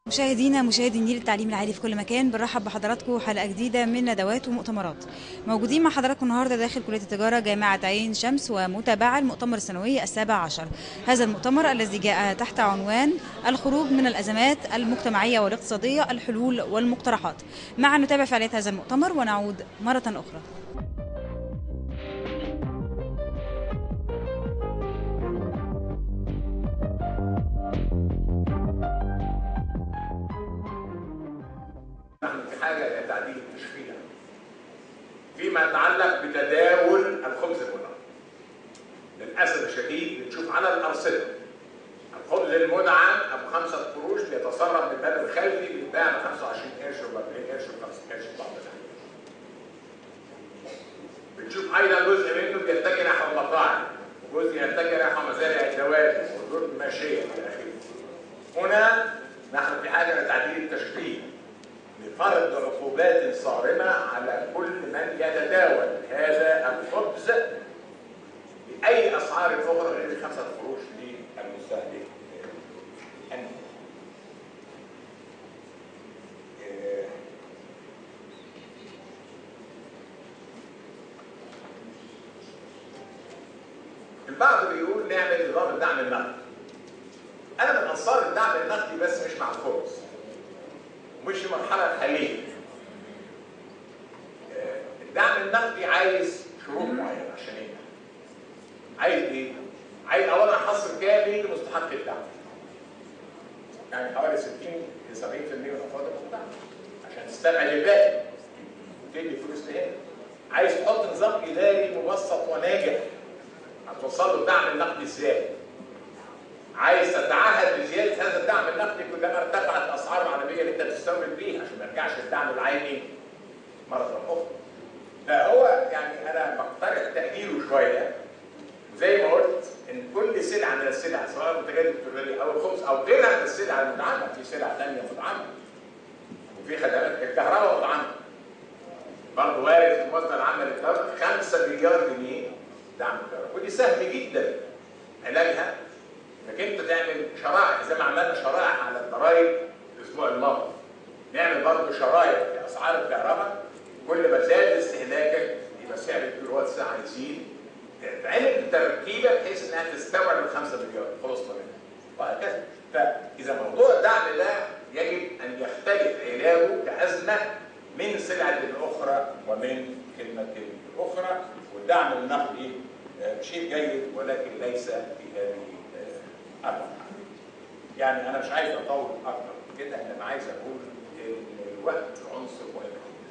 مشاهدينا مشاهدي النيل التعليم العالي في كل مكان بنرحب بحضراتكم حلقه جديده من ندوات ومؤتمرات موجودين مع حضراتكم النهارده داخل كليه التجاره جامعه عين شمس ومتابعه المؤتمر السنوي السابع عشر هذا المؤتمر الذي جاء تحت عنوان الخروج من الازمات المجتمعيه والاقتصاديه الحلول والمقترحات معا نتابع فعاليات هذا المؤتمر ونعود مره اخرى نحن في حاجه الى تعديل التشريع فيما يتعلق بتداول الخبز المدعم للاسف الشديد بنشوف على الارصده الخبز المدعم ابو خمسه قروش بيتسرب من الباب الخلفي بيتباع ب 25 قرش و 40 قرش و 50 قرش في بعض الاحيان. بنشوف ايضا جزء منه بيتجه نحو المطاعم وجزء يتجه نحو مزارع الدواجن والدور الماشيه الى اخره. هنا نحن في حاجه لتعديل التشريع لفرض عقوبات صارمة على كل من يتداول هذا الخبز بأي أسعار أخرى غير خمسة قروش للمستهلك البعض بيقول نعمل نظام الدعم النقدي. أنا من أنصار الدعم النقدي بس مش مع الخبز. مش المرحلة الحالية. الدعم النقدي عايز شروط معينة عشان ينجح. عايز ايه؟ عايز اولا حصر كامل لمستحق الدعم. يعني حوالي 60 ل 70% من الافراد الدعم عشان تستبعد الباقي وتدي فلوس لهنا. عايز تحط نظام اداري مبسط وناجح هتوصل له الدعم النقدي ازاي؟ عايز تتعهد بزياده هذا الدعم النقدي كلما ارتفعت الاسعار العالميه اللي انت بتستورد بيها عشان ما يرجعش الدعم العيني مره اخرى. فهو يعني انا بقترح تاجيله شويه زي ما قلت ان كل سلعه من السلع سواء المنتجات البتروليه او الخبز او غيرها من السلع المدعمه في سلع ثانيه مدعمه وفي خدمات الكهرباء مدعمه برضه وارد في الموازنه العامه للدوله 5 مليار جنيه دعم الكهرباء ودي سهل جدا علاجها انك انت تعمل شرائح زي ما عملنا شرائح على الضرايب الاسبوع الماضي نعمل برضه شرايح في اسعار الكهرباء كل ما زاد استهلاكك يبقى سعر الكيلو وات ساعه يزيد تعمل تركيبه بحيث انها تستوعب ال 5 مليار خلصنا منها وهكذا فاذا موضوع الدعم ده يجب ان يختلف علاجه كازمه من سلعه الاخرى ومن كلمه الاخرى والدعم النقدي شيء جيد ولكن ليس في هذه المرحله. يعني انا مش عايز اطول اكتر من كده انا عايز اقول ان الوقت عنصر مهم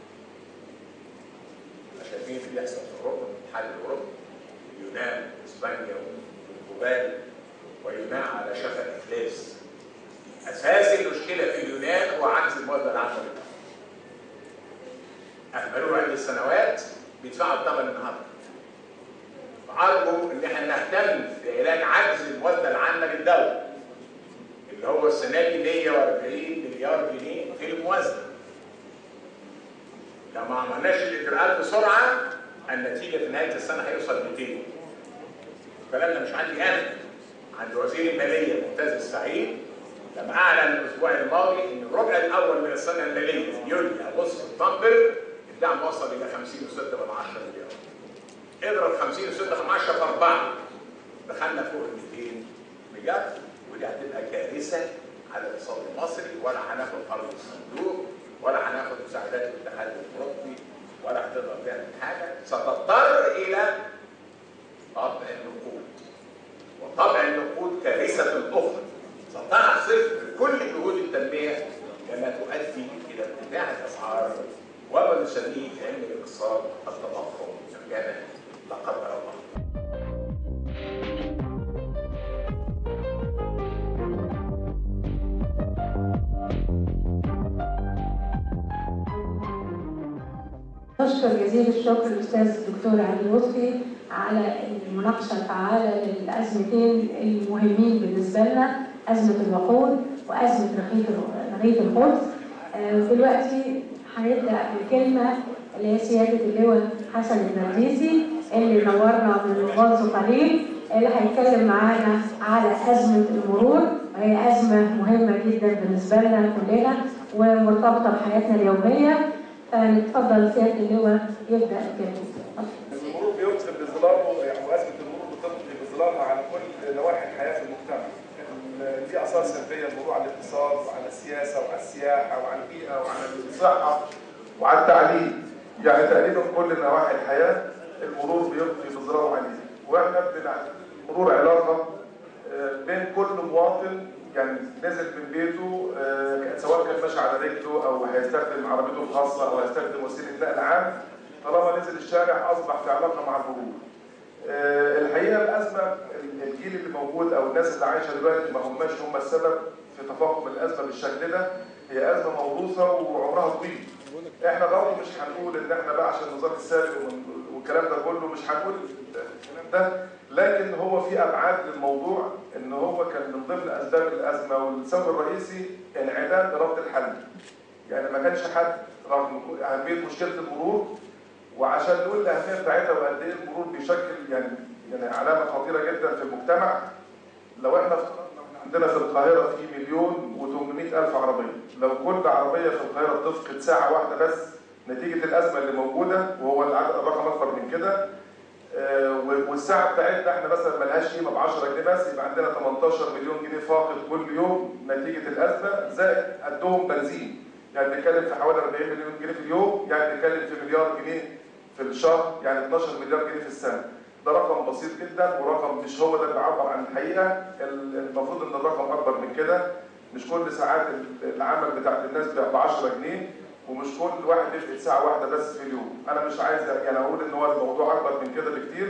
شايفين اللي بيحصل في اوروبا الاتحاد الاوروبي اليونان اسبانيا والبرتغال واليونان على شفا الافلاس اساس المشكله في اليونان هو عجز الموازنه العامه اهملوه عده سنوات بيدفعوا الثمن النهارده فارجو ان احنا نهتم بعلاج عجز الموازنه العامه للدوله اللي هو السنه دي 140 مليار جنيه في الموازنه لو ما عملناش الاجراءات بسرعه النتيجه في نهايه السنه هيوصل 200 الكلام ده مش عندي انا عند وزير الماليه ممتاز السعيد لما اعلن الاسبوع الماضي ان الربع الاول من السنه الماليه يوليو اغسطس سبتمبر الدعم وصل الى 50.6 من 10 مليار اضرب 50 و6 من 10 في 4 دخلنا فوق ال 200 مليار ودي هتبقى كارثه على الاقتصاد المصري ولا هناخد قرض الصندوق ولا هناخد مساعدات الاتحاد الاوروبي ولا هتقدر تعمل حاجه ستضطر الى طبع النقود وطبع النقود كارثه اخرى ستعصف كل جهود التنميه كما تؤدي الى ارتفاع الاسعار وما نسميه في علم الاقتصاد التضخم كان لا قدر الله أشكر جزيل الشكر الأستاذ الدكتور علي لطفي على المناقشة الفعالة للأزمتين المهمين بالنسبة لنا أزمة الوقود وأزمة رغيف رغيف الخبز ودلوقتي هنبدأ بالكلمة اللي هي سيادة اللواء حسن النرجسي اللي نورنا من منذ قليل اللي هيتكلم معانا على أزمة المرور وهي أزمة مهمة جدا بالنسبة لنا كلنا ومرتبطة بحياتنا اليومية فنتفضل سيادة اللواء يبدأ الكلام. المرور بيدخل بظلاله يعني وازمه المرور بتلقي بظلالها على كل نواحي الحياه في المجتمع. ال- ليه اثار سلبيه المرور على الاقتصاد وعلى السياسه وعلى السياحه وعلى البيئه وعلى الصحه وعلى التعليم. يعني تقريبا كل نواحي الحياه المرور بيلقي بظلاله عليها. واحنا بنع- المرور علاقه آه، بين كل مواطن يعني نزل من بيته آه، سواء كان ماشي على رجله او هيستخدم عربيته الخاصه او هيستخدم وسيله نقل عام طالما نزل الشارع اصبح في علاقه مع المرور. آه، الحقيقه الازمه الجيل اللي موجود او الناس اللي عايشه دلوقتي ما هماش هم السبب في تفاقم الازمه بالشكل ده هي ازمه موروثه وعمرها طويل. احنا برضه مش هنقول ان احنا بقى عشان النظام السابق وال- والكلام ده كله مش هنقول الكلام ده لكن هو في ابعاد للموضوع ان هو كان من ضمن اسباب الازمه والسبب الرئيسي انعدام اراده الحل. يعني ما كانش حد رغم اهميه مشكله المرور وعشان نقول الاهميه بتاعتها وقد ايه المرور بيشكل يعني يعني علامه خطيره جدا في المجتمع لو احنا افترضنا إن عندنا في القاهره في مليون و800 الف عربيه لو كل عربيه في القاهره بتفقد ساعه واحده بس نتيجه الازمه اللي موجوده وهو العدد الرقم اكبر من كده آه، والساعه بتاعتنا احنا مثلا ملهاش قيمه ب 10 جنيه بس يبقى عندنا 18 مليون جنيه فاقد كل يوم نتيجه الازمه زائد قدهم بنزين يعني بنتكلم في حوالي 40 مليون جنيه في اليوم يعني بنتكلم في مليار جنيه في الشهر يعني 12 مليار جنيه في السنه ده رقم بسيط جدا ورقم مش هو ده اللي بيعبر عن الحقيقه المفروض ان الرقم اكبر من كده مش كل ساعات العمل بتاعت الناس ب 10 جنيه ومش كل واحد يفقد ساعه واحده بس في اليوم انا مش عايز يعني اقول ان هو الموضوع اكبر من كده بكتير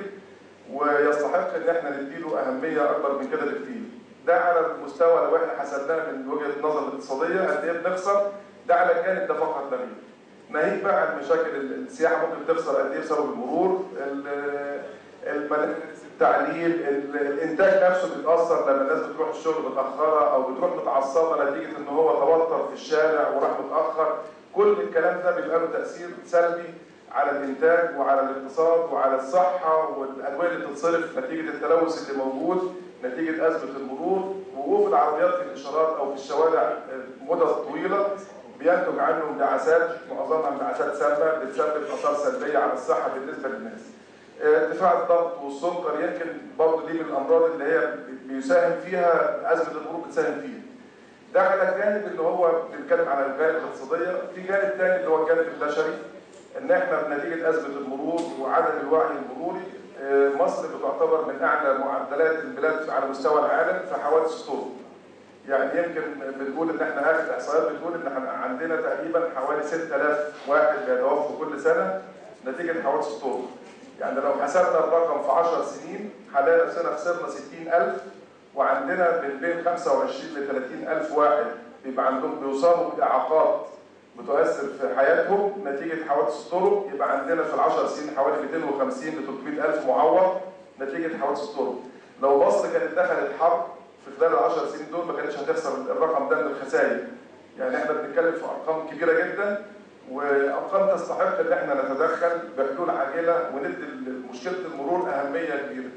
ويستحق ان احنا نديله اهميه اكبر من كده بكتير ده على المستوى لو احنا حسبناه من وجهه نظر الاقتصاديه قد ايه بنخسر ده على الجانب ده فقط لا غير ناهيك بقى عن مشاكل السياحه ممكن تخسر قد ايه بسبب المرور ال- المدارس التعليم ال- الانتاج نفسه بيتاثر لما الناس بتروح الشغل متاخره او بتروح متعصبه نتيجه ان هو توتر في الشارع وراح متاخر كل الكلام ده بيبقى له تاثير سلبي على الانتاج وعلى الاقتصاد وعلى الصحه والادويه اللي بتتصرف نتيجه التلوث اللي موجود نتيجه ازمه المرور وقوف العربيات في الاشارات او في الشوارع مدة طويله بينتج عنه انبعاثات معظمها انبعاثات سامه بتسبب اثار سلبيه على الصحه بالنسبه للناس. ارتفاع الضغط والسكر يمكن برضه دي من الامراض اللي هي بيساهم فيها ازمه المرور بتساهم فيها. ده على الجانب اللي هو بنتكلم على الجانب الاقتصاديه، في جانب ثاني اللي هو الجانب البشري ان احنا بنتيجه ازمه المرور وعدم الوعي المروري آه، مصر بتعتبر من اعلى معدلات البلاد على مستوى العالم في حوادث الطرق. يعني يمكن بنقول ان احنا اخر احصائيات بتقول ان احنا عندنا تقريبا حوالي 6000 واحد بيتوفوا كل سنه نتيجه حوادث الطرق. يعني لو حسبنا الرقم في 10 سنين هنلاقي نفسنا خسرنا 60000 وعندنا من بين 25 ل 30000 واحد بيبقى عندهم بيصابوا باعاقات بتؤثر في حياتهم نتيجه حوادث الطرق يبقى عندنا في ال 10 سنين حوالي 250 ل 300000 معوض نتيجه حوادث الطرق. لو مصر كانت دخلت حرب في خلال ال 10 سنين دول ما كانتش هتخسر الرقم ده من الخسائر. يعني احنا بنتكلم في ارقام كبيره جدا وارقام تستحق ان احنا نتدخل بحلول عاجله وندي مشكله المرور اهميه كبيره.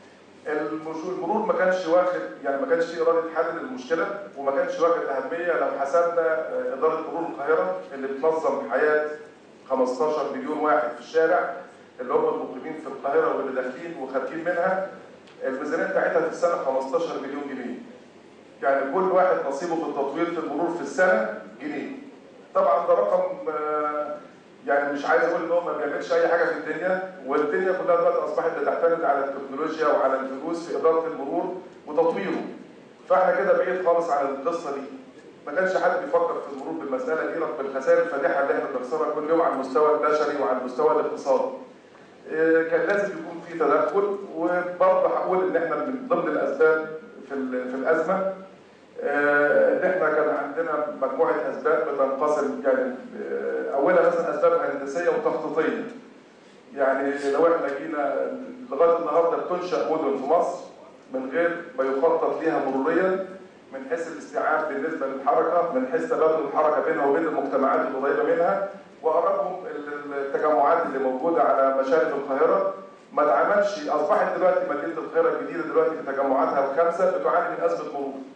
المش- المرور ما كانش واخد يعني ما كانش فيه اراده حل للمشكله وما كانش واخد اهميه لو حسبنا آه، اداره مرور القاهره اللي بتنظم حياه 15 مليون واحد في الشارع اللي هم المقيمين في القاهره واللي داخلين وخارجين منها الميزانيه بتاعتها في السنه 15 مليون جنيه. يعني كل واحد نصيبه في التطوير في المرور في السنه جنيه. طبعا ده رقم آه، يعني مش عايز اقول ان هو ما بيعملش اي حاجه في الدنيا والدنيا كلها دلوقتي اصبحت بتعتمد على التكنولوجيا وعلى الفلوس في اداره المرور وتطويره. فاحنا كده بعيد خالص عن القصه دي. ما كانش حد بيفكر في المرور بالمساله دي رغم الخسائر الفادحه اللي احنا بنخسرها كل يوم على المستوى البشري وعلى المستوى الاقتصادي. إيه، كان لازم يكون في تدخل وبرضه هقول ان احنا من ضمن الاسباب في ال- في الازمه آه، ان احنا كان عندنا مجموعه اسباب بتنقسم يعني آه، اولها مثلا اسباب هندسيه وتخطيطيه. يعني لو احنا جينا لغايه النهارده بتنشا مدن في مصر من غير ما يخطط ليها مروريا من حيث الاستيعاب بالنسبه للحركه، من حيث تبادل الحركه بينها وبين المجتمعات القريبه منها، واقربهم ال- التجمعات اللي موجوده على مشارف القاهره ما اتعملش اصبحت دلوقتي مدينه القاهره الجديده دلوقتي في تجمعاتها الخمسه بتعاني من ازمه مرور.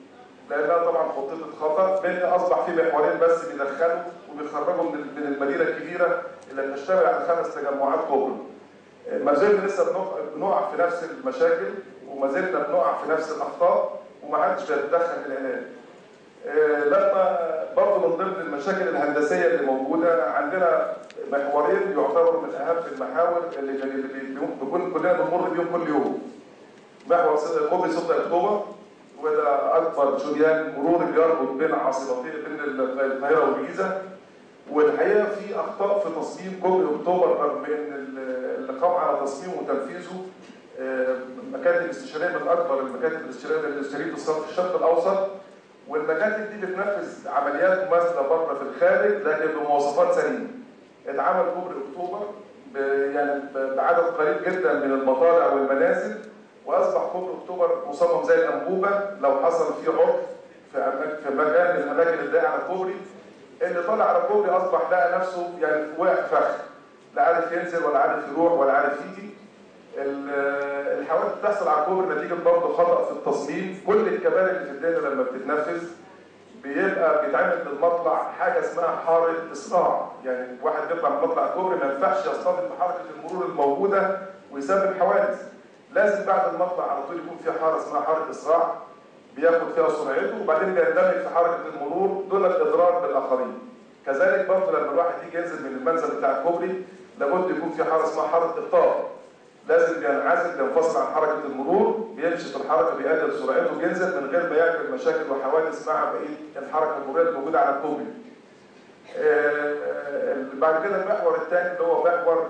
لانها طبعا خطتها خطا لان اصبح في محورين بس بيدخلوا وبيخرجوا من من المدينه الكبيره اللي بتشتغل على خمس تجمعات كبرى. ما زلنا لسه بنقع- بنقع في نفس المشاكل وما زلنا بنقع في نفس الاخطاء ومحدش بيتدخل في العلاج. آه، لما برضه من ضمن المشاكل الهندسيه اللي موجوده عندنا محورين يعتبروا من اهم المحاور اللي اللي بي- بيكون كلنا بنمر بيهم كل يوم. محور س- كوبري 6 اكتوبر وده اكبر شريان مروري بيربط بين عاصمتين بين القاهره والجيزه والحقيقه في اخطاء في تصميم كوبري اكتوبر رغم ان ال- اللي قام على تصميمه وتنفيذه آه، مكاتب استشاريه من اكبر المكاتب الاستشاريه اللي اشتريت الصف الشرق الاوسط والمكاتب دي بتنفذ عمليات مماثله بره في الخارج لكن بمواصفات سليمه. اتعمل كوبري اكتوبر ب- يعني ب- بعدد قليل جدا من المطالع والمنازل واصبح كوبري اكتوبر مصمم زي الانبوبه لو حصل فيه عطل في أماكن في مكان من الاماكن الضيقه على الكوبري اللي طالع على الكوبري اصبح لقى نفسه يعني واقع في فخ لا عارف ينزل ولا عارف يروح ولا عارف يجي ال- الحوادث بتحصل على الكوبري نتيجه برضه خطا في التصميم كل الكباري اللي في الدنيا لما بتتنفذ بيبقى بيتعمل بالمطلع حاجه اسمها حاره اسراع يعني واحد بيطلع من مطلع الكوبري ما ينفعش يصطدم بحركه المرور الموجوده ويسبب حوادث لازم بعد المطلع على طول يكون في حاره اسمها حاره اسراع بياخد فيها سرعته وبعدين بيندمج في حركه المرور دون الاضرار بالاخرين كذلك برضه لما الواحد يجي ينزل من المنزل بتاع الكوبري لابد يكون في حاره اسمها حاره ابطال لازم بينعزل بينفصل عن حركه المرور بيمشي في الحركه بيقلل سرعته بينزل من غير ما يعمل مشاكل وحوادث مع بقيه الحركه المروريه الموجوده على الكوبري. آه، آه، بعد كده المحور الثاني اللي هو محور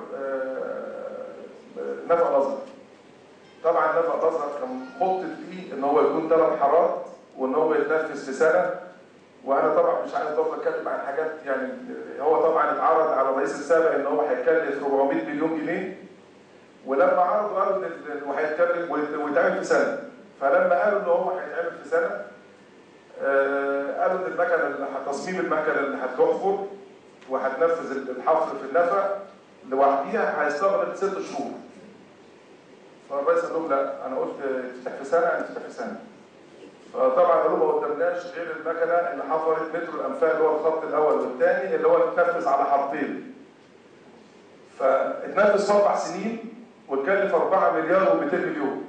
آه، نفق الازهر. طبعا نفق الازهر كان خطط فيه ان هو يكون ثلاث حارات وان هو يتنفذ في سنه وانا طبعا مش عايز برضه اتكلم عن حاجات يعني هو طبعا اتعرض على الرئيس السابق ان هو هيكلف 400 مليون جنيه ولما عرضوا قالوا ان ال- انه هيتكلم ويت- ويتعمل في سنه فلما قالوا ان هو هيتعمل في سنه آه، قالوا ان المكنه اللي ه- تصميم المكنه اللي هتحفر وهتنفذ الحفر في النفق لوحديها هيستغرق ست شهور فالرئيس قال لهم لا انا قلت تفتح في سنه يعني تفتح في سنه فطبعا قالوا ما قدامناش غير المكنه اللي حفرت مترو الانفاق اللي هو الخط الاول والثاني اللي هو اتنفذ على حارتين فاتنفذ في اربع سنين واتكلف 4 مليار و200 مليون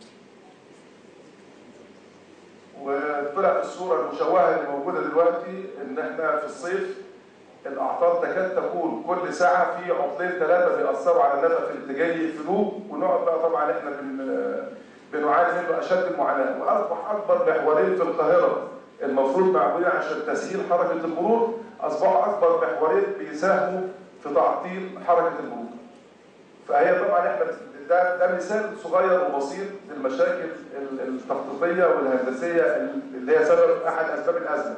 وطلع الصوره المشوهه اللي موجوده دلوقتي ان احنا في الصيف الاعطال تكاد تكون كل ساعه في عطلين ثلاثه بيأثروا على النفق في الاتجاه يقفلوه ونقعد بقى طبعا احنا بن بنعاني منه اشد المعاناه واصبح اكبر محورين في القاهره المفروض معمولين عشان تسهيل حركه المرور اصبحوا اكبر محورين بيساهموا في تعطيل حركه المرور. فهي طبعا احنا ده ده مثال صغير وبسيط للمشاكل التخطيطيه والهندسيه اللي هي سبب احد اسباب الازمه.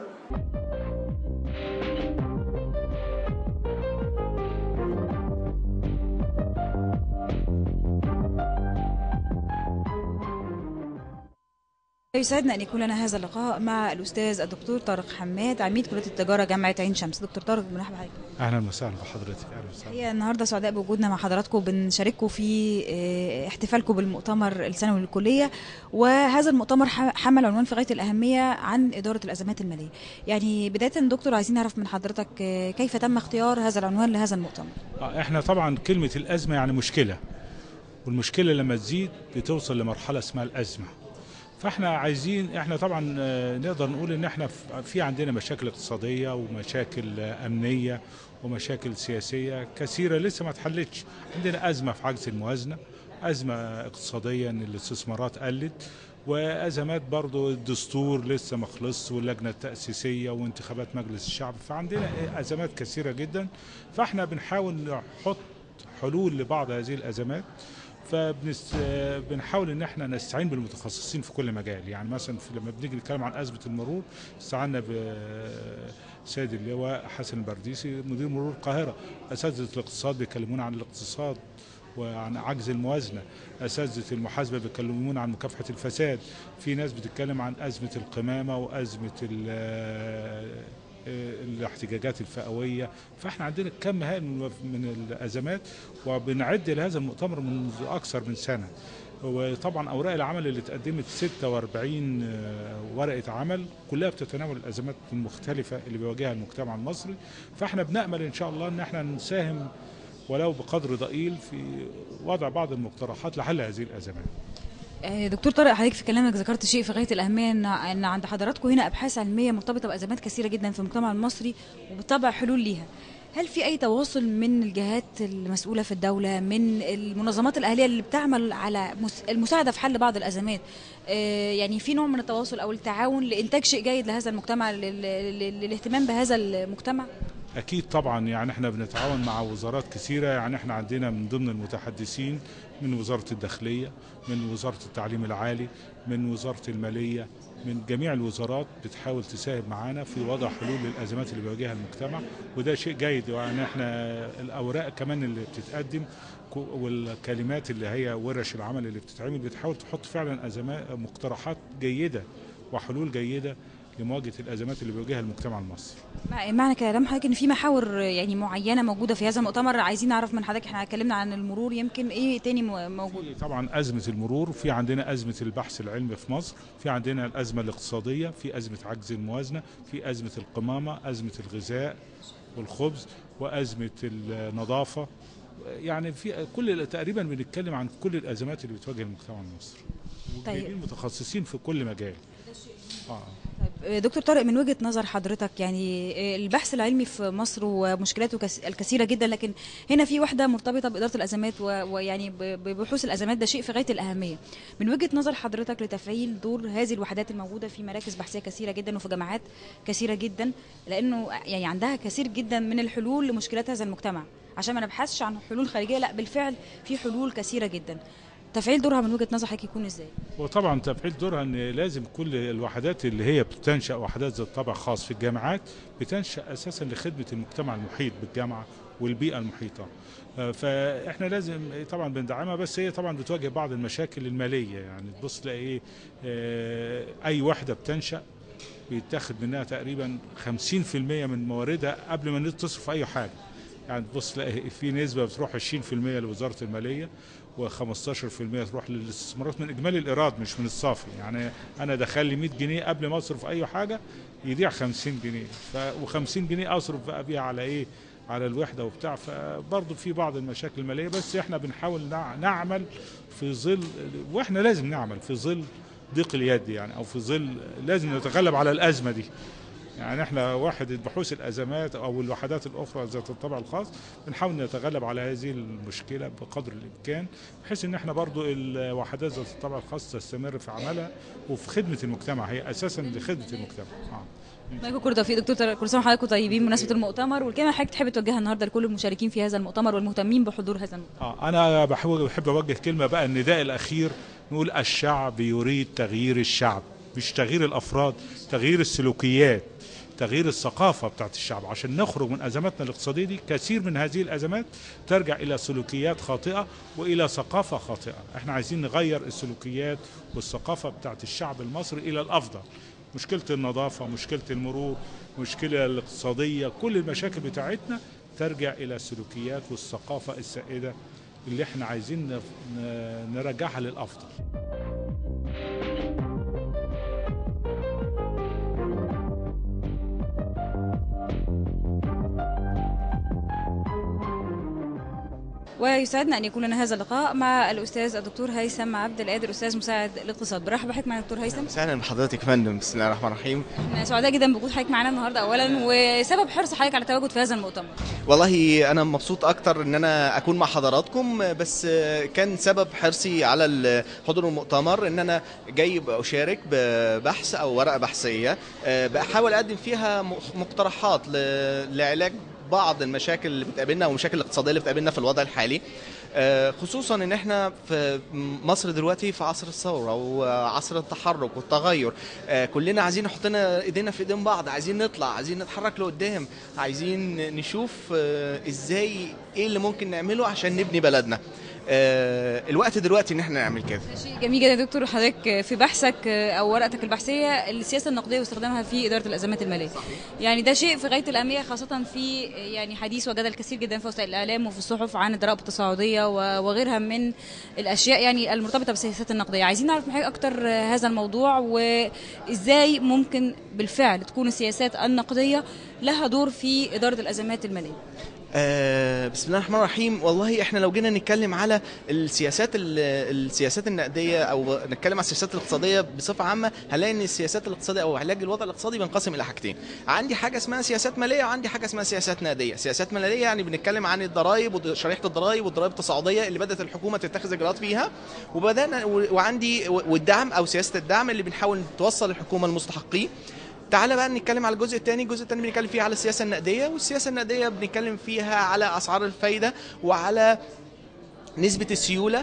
يسعدنا ان يكون لنا هذا اللقاء مع الاستاذ الدكتور طارق حماد عميد كليه التجاره جامعه عين شمس دكتور طارق مرحبا بحضرتك اهلا وسهلا بحضرتك اهلا وسهلا هي النهارده سعداء بوجودنا مع حضراتكم بنشارككم في آه، احتفالكم بالمؤتمر السنوي للكليه وهذا المؤتمر ح- حمل عنوان في غايه الاهميه عن اداره الازمات الماليه يعني بدايه دكتور عايزين نعرف من حضرتك آه، كيف تم اختيار هذا العنوان لهذا المؤتمر آه، احنا طبعا كلمه الازمه يعني مشكله والمشكله لما تزيد بتوصل لمرحله اسمها الازمه فاحنا عايزين احنا طبعا آه، نقدر نقول ان احنا في- في عندنا مشاكل اقتصاديه ومشاكل آه، امنيه ومشاكل سياسيه كثيره لسه ما اتحلتش عندنا ازمه في عجز الموازنه ازمه اقتصاديه ان الاستثمارات قلت وازمات برضو الدستور لسه ما خلصش واللجنه التاسيسيه وانتخابات مجلس الشعب فعندنا ازمات كثيره جدا فاحنا بنحاول نحط حلول لبعض هذه الازمات فبنحاول ان احنا نستعين بالمتخصصين في كل مجال يعني مثلا في لما بنيجي نتكلم عن ازمه المرور استعنا بسيد اللواء حسن البرديسي مدير مرور القاهره اساتذه الاقتصاد بيكلمونا عن الاقتصاد وعن عجز الموازنه اساتذه المحاسبه بيكلمونا عن مكافحه الفساد في ناس بتتكلم عن ازمه القمامه وازمه ال- الاحتجاجات الفئويه فاحنا عندنا كم هائل من من الازمات وبنعد لهذا المؤتمر منذ اكثر من سنه وطبعا اوراق العمل اللي اتقدمت 46 آه، ورقه عمل كلها بتتناول الازمات المختلفه اللي بيواجهها المجتمع المصري فاحنا بنامل ان شاء الله ان احنا نساهم ولو بقدر ضئيل في وضع بعض المقترحات لحل هذه الازمات آه، دكتور طارق حضرتك في كلامك ذكرت شيء في غايه الاهميه ان ان عند حضراتكم هنا ابحاث علميه مرتبطه بازمات كثيره جدا في المجتمع المصري وبالطبع حلول ليها هل في اي تواصل من الجهات المسؤوله في الدوله من المنظمات الاهليه اللي بتعمل على مس- المساعده في حل بعض الازمات آه، يعني في نوع من التواصل او التعاون لانتاج شيء جيد لهذا المجتمع لل- لل- للاهتمام بهذا المجتمع اكيد طبعا يعني احنا بنتعاون مع وزارات كثيره يعني احنا عندنا من ضمن المتحدثين من وزاره الداخليه من وزاره التعليم العالي من وزاره الماليه من جميع الوزارات بتحاول تساهم معانا في وضع حلول للازمات اللي بيواجهها المجتمع وده شيء جيد يعني احنا الاوراق كمان اللي بتتقدم كو- والكلمات اللي هي ورش العمل اللي بتتعمل بتحاول تحط فعلا ازمات مقترحات جيده وحلول جيده لمواجهه الازمات اللي بيواجهها المجتمع المصري مع- معنى كلام حضرتك ان في محاور يعني معينه موجوده في هذا المؤتمر عايزين نعرف من حضرتك احنا اتكلمنا عن المرور يمكن ايه تاني مو- موجود في طبعا أزمة المرور في عندنا أزمة البحث العلمي في مصر في عندنا الأزمة الاقتصادية في أزمة عجز الموازنة في أزمة القمامة أزمة الغذاء والخبز وأزمة النظافة يعني في كل تقريبا بنتكلم عن كل الأزمات اللي بتواجه المجتمع المصري طيب. وجايبين متخصصين في كل مجال آه. طيب دكتور طارق من وجهه نظر حضرتك يعني البحث العلمي في مصر ومشكلاته كس- الكثيره جدا لكن هنا في واحده مرتبطه باداره الازمات و- ويعني ب- ببحوث الازمات ده شيء في غايه الاهميه من وجهه نظر حضرتك لتفعيل دور هذه الوحدات الموجوده في مراكز بحثيه كثيره جدا وفي جامعات كثيره جدا لانه يعني عندها كثير جدا من الحلول لمشكلات هذا المجتمع عشان ما نبحثش عن حلول خارجيه لا بالفعل في حلول كثيره جدا تفعيل دورها من وجهه نظر حضرتك يكون ازاي وطبعا تفعيل دورها ان لازم كل الوحدات اللي هي بتنشا وحدات ذات طابع خاص في الجامعات بتنشا اساسا لخدمه المجتمع المحيط بالجامعه والبيئه المحيطه آه، فاحنا لازم طبعا بندعمها بس هي طبعا بتواجه بعض المشاكل الماليه يعني تبص تلاقي ايه آه، اي وحده بتنشا بيتاخد منها تقريبا 50% من مواردها قبل ما تصرف اي حاجه يعني تبص تلاقي في نسبه بتروح 20% لوزاره الماليه و15% تروح للاستثمارات من اجمالي الايراد مش من الصافي يعني انا دخل لي 100 جنيه قبل ما اصرف اي حاجه يضيع 50 جنيه ف و50 جنيه اصرف بقى بيها على ايه على الوحده وبتاع فبرضه في بعض المشاكل الماليه بس احنا بنحاول نع- نعمل في ظل واحنا لازم نعمل في ظل ضيق اليد يعني او في ظل لازم نتغلب على الازمه دي يعني احنا واحد بحوث الازمات او الوحدات الاخرى ذات الطبع الخاص بنحاول نتغلب على هذه المشكله بقدر الامكان بحيث ان احنا برضو الوحدات ذات الطبع الخاص تستمر في عملها وفي خدمه المجتمع هي اساسا لخدمه المجتمع آه. معاكم كل توفيق دكتور طارق كل سنه وحضراتكم طيبين بمناسبه المؤتمر والكلمه حضرتك تحب توجهها النهارده لكل المشاركين في هذا المؤتمر والمهتمين بحضور هذا المؤتمر اه انا بحاول بحب اوجه كلمه بقى النداء الاخير نقول الشعب يريد تغيير الشعب مش تغيير الافراد تغيير السلوكيات تغيير الثقافه بتاعت الشعب عشان نخرج من ازماتنا الاقتصاديه دي كثير من هذه الازمات ترجع الى سلوكيات خاطئه والى ثقافه خاطئه احنا عايزين نغير السلوكيات والثقافه بتاعت الشعب المصري الى الافضل مشكله النظافه مشكله المرور مشكله الاقتصاديه كل المشاكل بتاعتنا ترجع الى السلوكيات والثقافه السائده اللي احنا عايزين نف- ن- نرجعها للافضل ويسعدنا ان يكون لنا هذا اللقاء مع الاستاذ الدكتور هيثم عبد القادر استاذ مساعد الاقتصاد برحب بحضرتك معنا دكتور هيثم اهلا بحضرتك يا فندم بسم الله الرحمن الرحيم احنا سعداء جدا بوجود حضرتك معانا النهارده اولا وسبب حرص حضرتك على التواجد في هذا المؤتمر والله انا مبسوط اكتر ان انا اكون مع حضراتكم بس كان سبب حرصي على ال- حضور المؤتمر ان انا جاي اشارك ببحث او ورقه بحثيه بحاول اقدم فيها مقترحات ل- لعلاج بعض المشاكل اللي بتقابلنا والمشاكل الاقتصاديه اللي بتقابلنا في الوضع الحالي آه، خصوصا ان احنا في مصر دلوقتي في عصر الثوره وعصر التحرك والتغير آه، كلنا عايزين نحطنا ايدينا في ايدين بعض عايزين نطلع عايزين نتحرك لقدام عايزين نشوف آه، ازاي ايه اللي ممكن نعمله عشان نبني بلدنا آه، الوقت دلوقتي ان احنا نعمل كده شيء جميل جدا يا دكتور حضرتك في بحثك او ورقتك البحثيه السياسه النقديه واستخدامها في اداره الازمات الماليه. يعني ده شيء في غايه الاهميه خاصه في يعني حديث وجدل كثير جدا في وسائل الاعلام وفي الصحف عن الضرائب التصاعديه و- وغيرها من الاشياء يعني المرتبطه بالسياسات النقديه. عايزين نعرف من حضرتك اكتر هذا الموضوع وازاي ممكن بالفعل تكون السياسات النقديه لها دور في اداره الازمات الماليه. آه، بسم الله الرحمن الرحيم والله احنا لو جينا نتكلم على السياسات ال- السياسات النقديه او نتكلم على السياسات الاقتصاديه بصفه عامه هنلاقي ان السياسات الاقتصاديه او علاج الوضع الاقتصادي بينقسم الى حاجتين عندي حاجه اسمها سياسات ماليه وعندي حاجه اسمها سياسات نقديه سياسات ماليه يعني بنتكلم عن الضرائب وشريحه الضرائب والضرائب التصاعديه اللي بدات الحكومه تتخذ اجراءات فيها وبدانا و- وعندي والدعم او سياسه الدعم اللي بنحاول توصل الحكومه المستحقين تعالى بقى نتكلم على الجزء الثاني الجزء الثاني بنتكلم فيه على السياسه النقديه والسياسه النقديه بنتكلم فيها على اسعار الفايده وعلى نسبه السيوله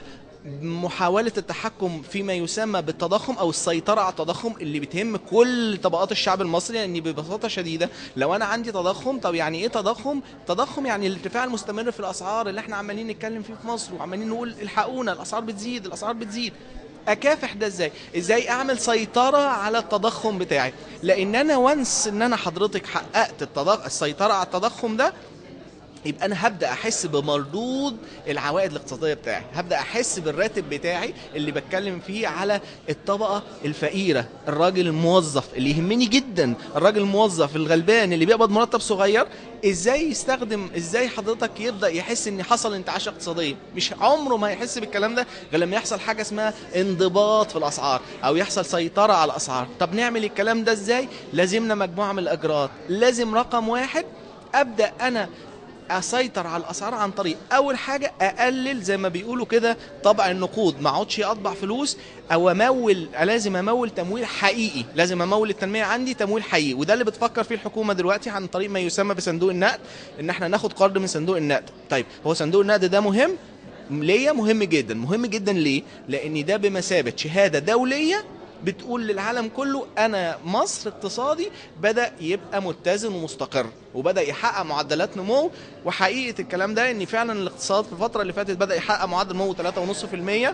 محاولة التحكم فيما يسمى بالتضخم أو السيطرة على التضخم اللي بتهم كل طبقات الشعب المصري لأن ببساطة شديدة لو أنا عندي تضخم طب يعني إيه تضخم؟ تضخم يعني الارتفاع المستمر في الأسعار اللي إحنا عمالين نتكلم فيه في مصر وعمالين نقول الحقونا الأسعار بتزيد الأسعار بتزيد اكافح ده ازاي ازاي اعمل سيطره على التضخم بتاعي لان انا وانس ان انا حضرتك حققت التضخ... السيطره على التضخم ده يبقى انا هبدا احس بمردود العوائد الاقتصاديه بتاعي هبدا احس بالراتب بتاعي اللي بتكلم فيه على الطبقه الفقيره الراجل الموظف اللي يهمني جدا الراجل الموظف الغلبان اللي بيقبض مرتب صغير ازاي يستخدم ازاي حضرتك يبدا يحس ان حصل انتعاش اقتصادي مش عمره ما يحس بالكلام ده غير لما يحصل حاجه اسمها انضباط في الاسعار او يحصل سيطره على الاسعار طب نعمل الكلام ده ازاي لازمنا مجموعه من الاجراءات لازم رقم واحد ابدا انا اسيطر على الاسعار عن طريق اول حاجه اقلل زي ما بيقولوا كده طبع النقود ما اقعدش اطبع فلوس او امول لازم امول تمويل حقيقي لازم امول التنميه عندي تمويل حقيقي وده اللي بتفكر فيه الحكومه دلوقتي عن طريق ما يسمى بصندوق النقد ان احنا ناخد قرض من صندوق النقد طيب هو صندوق النقد ده مهم ليا مهم جدا مهم جدا ليه لان ده بمثابه شهاده دوليه بتقول للعالم كله انا مصر اقتصادي بدا يبقى متزن ومستقر وبدا يحقق معدلات نمو وحقيقه الكلام ده ان فعلا الاقتصاد في الفتره اللي فاتت بدا يحقق معدل نمو 3.5%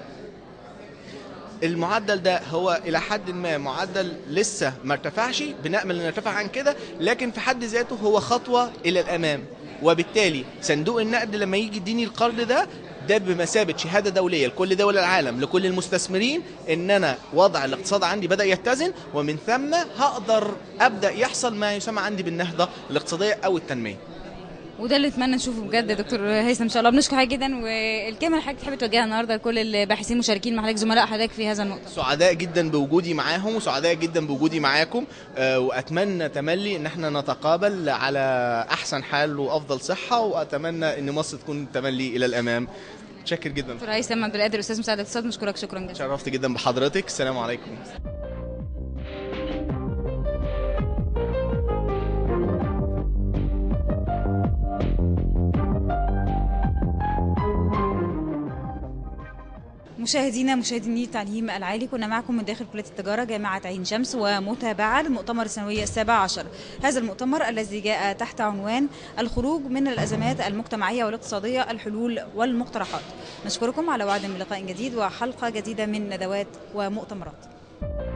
المعدل ده هو الى حد ما معدل لسه ما ارتفعش بنامل انه يرتفع عن كده لكن في حد ذاته هو خطوه الى الامام وبالتالي صندوق النقد لما يجي يديني القرض ده ده بمثابه شهاده دوليه لكل دول العالم لكل المستثمرين ان انا وضع الاقتصاد عندي بدا يتزن ومن ثم هقدر ابدا يحصل ما يسمى عندي بالنهضه الاقتصاديه او التنميه وده اللي اتمنى نشوفه بجد يا دكتور هيثم ان شاء الله بنشكر حضرتك جدا والكلمه اللي حضرتك تحب توجهها النهارده لكل الباحثين المشاركين مع حضرتك زملاء حضرتك في هذا النقطه سعداء جدا بوجودي معاهم وسعداء جدا بوجودي معاكم آه، واتمنى تملي ان احنا نتقابل على احسن حال وافضل صحه واتمنى ان مصر تكون تملي الى الامام شاكر جدا دكتور هيثم عبد القادر استاذ مساعد اقتصاد نشكرك شكرا جزيلا شرفت جدا بحضرتك السلام عليكم مشاهدينا مشاهدي التعليم العالي كنا معكم من داخل كلية التجارة جامعة عين شمس ومتابعة للمؤتمر السنوي السابع عشر هذا المؤتمر الذي جاء تحت عنوان الخروج من الأزمات المجتمعية والاقتصادية الحلول والمقترحات نشكركم على وعد من لقاء جديد وحلقة جديدة من ندوات ومؤتمرات